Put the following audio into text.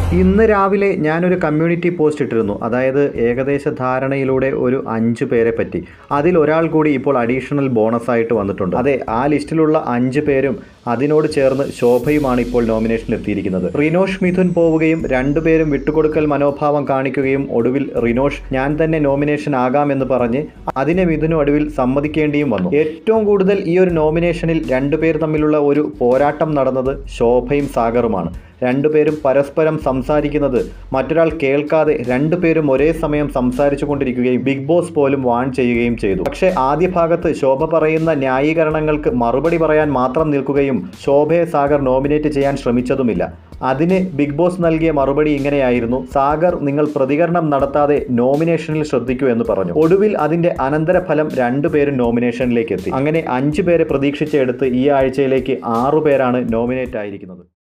ഇന്ന് രാവിലെ ഞാനൊരു കമ്മ്യൂണിറ്റി പോസ്റ്റ് ഇട്ടിരുന്നു അതായത് ഏകദേശ ധാരണയിലൂടെ ഒരു അഞ്ച് പേരെ പറ്റി അതിൽ ഒരാൾ കൂടി ഇപ്പോൾ അഡീഷണൽ ബോണസ് ആയിട്ട് വന്നിട്ടുണ്ട് അതെ ആ ലിസ്റ്റിലുള്ള അഞ്ച് പേരും അതിനോട് ചേർന്ന് ശോഭയുമാണ് ഇപ്പോൾ നോമിനേഷനിൽ എത്തിയിരിക്കുന്നത് റിനോഷ് മിഥുൻ പോവുകയും രണ്ടുപേരും വിട്ടുകൊടുക്കൽ മനോഭാവം കാണിക്കുകയും ഒടുവിൽ റിനോഷ് ഞാൻ തന്നെ നോമിനേഷൻ ആകാമെന്ന് പറഞ്ഞ് അതിനെ മിഥുനും ഒടുവിൽ സമ്മതിക്കേണ്ടിയും വന്നു ഏറ്റവും കൂടുതൽ ഈ ഒരു നോമിനേഷനിൽ രണ്ടുപേർ തമ്മിലുള്ള ഒരു പോരാട്ടം നടന്നത് ശോഭയും സാഗറുമാണ് രണ്ടുപേരും പരസ്പരം സംസാരിക്കുന്നത് മറ്റൊരാൾ കേൾക്കാതെ രണ്ടുപേരും ഒരേ സമയം സംസാരിച്ചു കൊണ്ടിരിക്കുകയും ബിഗ് ബോസ് പോലും വാൺ ചെയ്യുകയും ചെയ്തു പക്ഷേ ആദ്യ ഭാഗത്ത് ശോഭ പറയുന്ന ന്യായീകരണങ്ങൾക്ക് മറുപടി പറയാൻ മാത്രം നിൽക്കുകയും ശോഭയെ സാഗർ നോമിനേറ്റ് ചെയ്യാൻ ശ്രമിച്ചതുമില്ല അതിന് ബിഗ് ബോസ് നൽകിയ മറുപടി ഇങ്ങനെയായിരുന്നു സാഗർ നിങ്ങൾ പ്രതികരണം നടത്താതെ നോമിനേഷനിൽ ശ്രദ്ധിക്കൂ എന്ന് പറഞ്ഞു ഒടുവിൽ അതിന്റെ അനന്തരഫലം രണ്ടുപേരും നോമിനേഷനിലേക്ക് എത്തി അങ്ങനെ അഞ്ചു പേരെ പ്രതീക്ഷിച്ചെടുത്ത് ഈ ആഴ്ചയിലേക്ക് ആറു പേരാണ് നോമിനേറ്റ് ആയിരിക്കുന്നത്